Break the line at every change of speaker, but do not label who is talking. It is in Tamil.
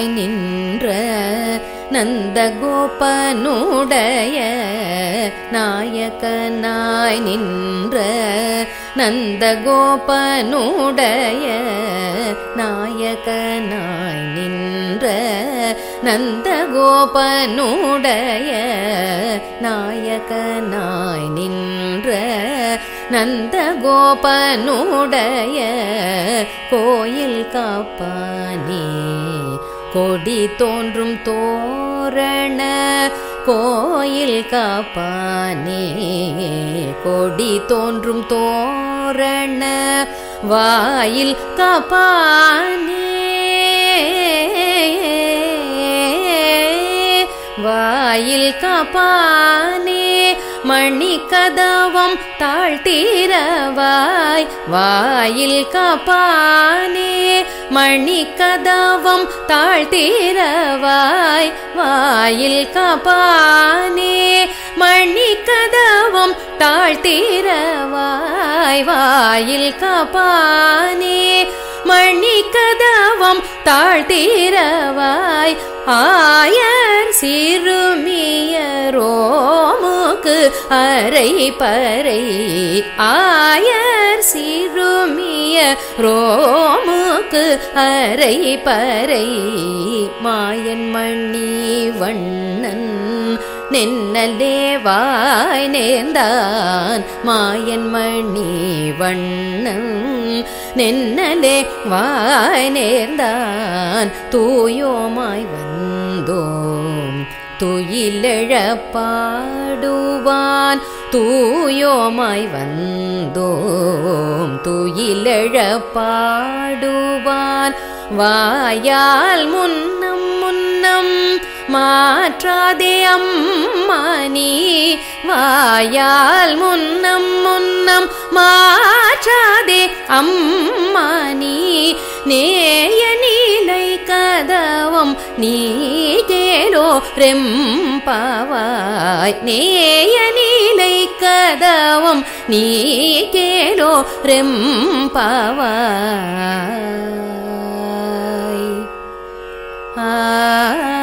நாயகனாய் நின்ற நந்தகோபனுடைய நாயகனாய் நின்ற நந்தகோபனுடைய நாயகனாய் நின்ற நந்தகோபனுடைய நாயகனாய் நின்ற நந்தகோபனுடைய கோயில் காப்பானே கொடி தோன்றும் தோரண கோயில் காப்பானே கொடி தோன்றும் தோரண வாயில் காப்பானே வாயில் காப்பானே மணி கதவம் தாழ்த்தீரவாய் வாயில் காப்பானே மணி கதவம் தாழ்த்தீரவாய் வாயில் காப்பானே மணி கதவம் தாழ்த்தீரவாய் வாயில் காப்பானே மணி கதவம் தாழ்த்தீரவாய் ஆயர் சிறுமியரோமுக்கு அரை பறை ஆயர் சிறுமிய ரோமுக்கு அரை பறை மாயன் மணி வண்ணன் நென்னலே வாய் நேர்ந்தான் மாயன் மணி வண்ணன் நென்னலே வாய் நேர்ந்தான் தூயோமாய் வந்தோம் துயிலெழப்பாடுவான் தூயோமாய் வந்தோம் துயிலெழப்பாடுவான் வாயால் முன்னம் முன்னம் மாற்றாதே அம்மானி வாயால் முன்னம் முன்னம் மாற்றாதே அம்மானி நேய நீலை கதவம் நீ கேலோ ரெம்பவாய் நேய நீலை கதவம் நீ கேலோ ரெம்பவாய் ஆ